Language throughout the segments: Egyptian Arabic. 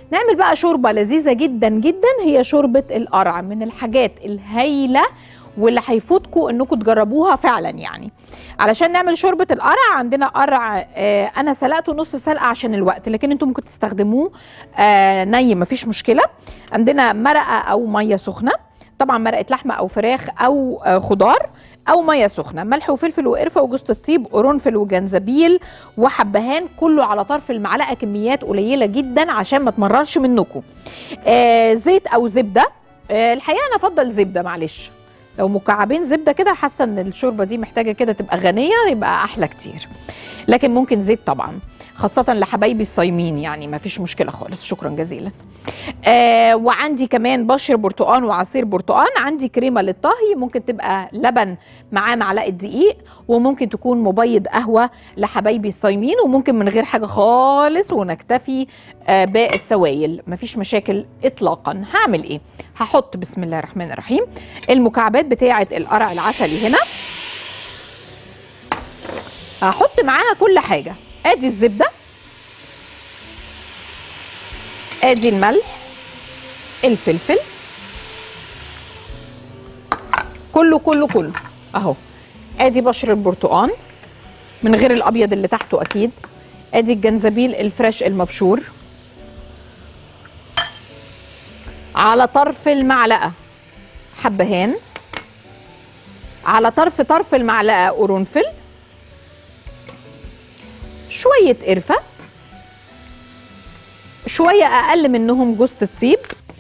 نعمل بقى شوربه لذيذه جدا جدا هي شوربه القرع من الحاجات الهايله واللي هيفوتكم انكم تجربوها فعلا يعني علشان نعمل شوربه القرع عندنا قرع آه انا سلقته نص سلقه عشان الوقت لكن انتم ممكن تستخدموه آه ني مفيش مشكله عندنا مرقه او ميه سخنه طبعا مرقه لحمه او فراخ او آه خضار او ميه سخنه ملح وفلفل وقرفه وجوز الطيب قرنفل وجنزبيل وحبهان كله على طرف المعلقه كميات قليله جدا عشان ما تمررش منكم آه زيت او زبده آه الحقيقه انا افضل زبده معلش لو مكعبين زبده كده حاسه ان الشوربه دي محتاجه كده تبقى غنيه يبقى احلى كتير لكن ممكن زيت طبعا خاصة لحبايبي الصايمين يعني ما فيش مشكلة خالص شكرا جزيلا آه وعندي كمان بشر برتقان وعصير برتقان عندي كريمة للطهي ممكن تبقى لبن معاه معلقة دقيق وممكن تكون مبيض قهوة لحبايبي الصايمين وممكن من غير حاجة خالص ونكتفي آه باقي السوائل مفيش مشاكل إطلاقا هعمل إيه هحط بسم الله الرحمن الرحيم المكعبات بتاعة القرع العسلي هنا هحط معاها كل حاجة ادي الزبدة ادي الملح الفلفل كله كله كله اهو ادي بشر البرتقان من غير الابيض اللي تحته اكيد ادي الجنزبيل الفريش المبشور على طرف المعلقه حبهان على طرف طرف المعلقه قرنفل شويه قرفه شويه اقل منهم جوز الطيب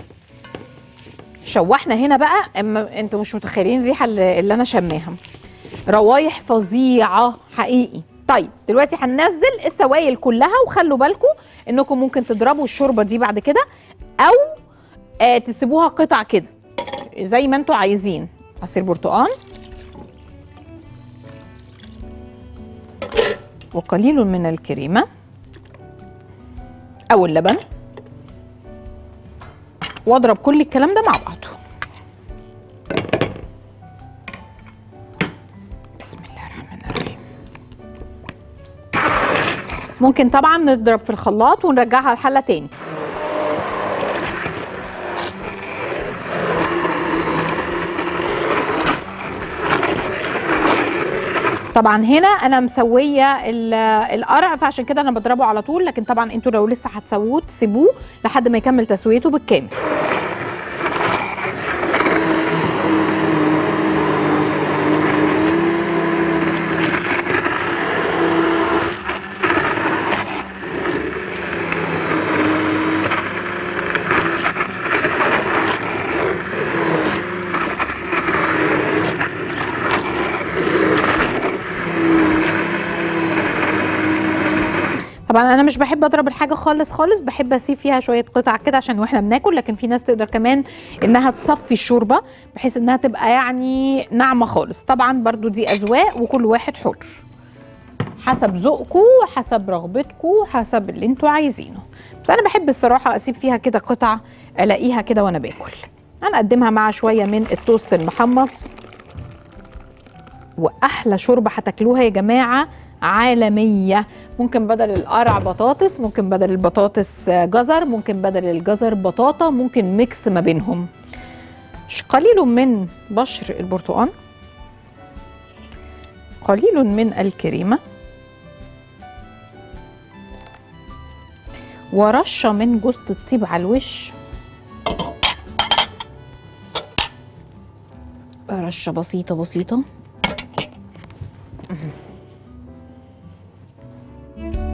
شوحنا هنا بقى اما انتوا مش متخيلين الريحه اللي اللي انا شماها روايح فظيعه حقيقي طيب دلوقتي هننزل السوائل كلها وخلوا بالكم انكم ممكن تضربوا الشوربه دي بعد كده او آه تسيبوها قطع كده زي ما انتوا عايزين عصير برتقان وقليل من الكريمه او اللبن واضرب كل الكلام ده مع بعضه بسم الله الرحمن الرحيم ممكن طبعا نضرب في الخلاط ونرجعها الحله تاني طبعا هنا انا مسويه ال- القرع فعشان كده انا بضربه على طول لكن طبعا انتوا لو لسه هتسووه تسيبوه لحد ما يكمل تسويته بالكامل طبعا انا مش بحب اضرب الحاجه خالص خالص بحب اسيب فيها شويه قطع كده عشان واحنا بناكل لكن في ناس تقدر كمان انها تصفي الشوربه بحيث انها تبقى يعني ناعمه خالص طبعا برضو دي اذواق وكل واحد حر حسب ذوقكم حسب رغبتكم حسب اللي انتوا عايزينه بس انا بحب الصراحه اسيب فيها كده قطع الاقيها كده وانا باكل هنقدمها مع شويه من التوست المحمص واحلى شوربه هتاكلوها يا جماعه عالميه ممكن بدل القرع بطاطس ممكن بدل البطاطس جزر ممكن بدل الجزر بطاطا ممكن ميكس ما بينهم ش- قليل من بشر البرتقال قليل من الكريمه ورشه من جوز الطيب على الوش رشه بسيطه بسيطه